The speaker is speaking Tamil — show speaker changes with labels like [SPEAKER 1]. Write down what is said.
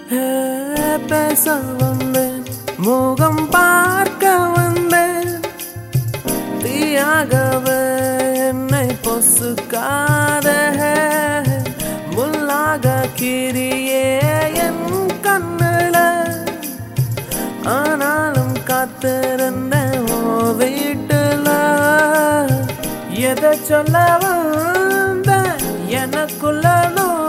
[SPEAKER 1] ஹே, பேச வந்தேன் முகம் பார்க்க வந்தேன் தீயாகவே என்னை பொசுக்காத முள்ளாக கிரியே என் கண்ணுல ஆனாலும் காத்திருந்தேன் ஓ வீட்டுல எதை சொல்ல வந்த எனக்குள்ள நோ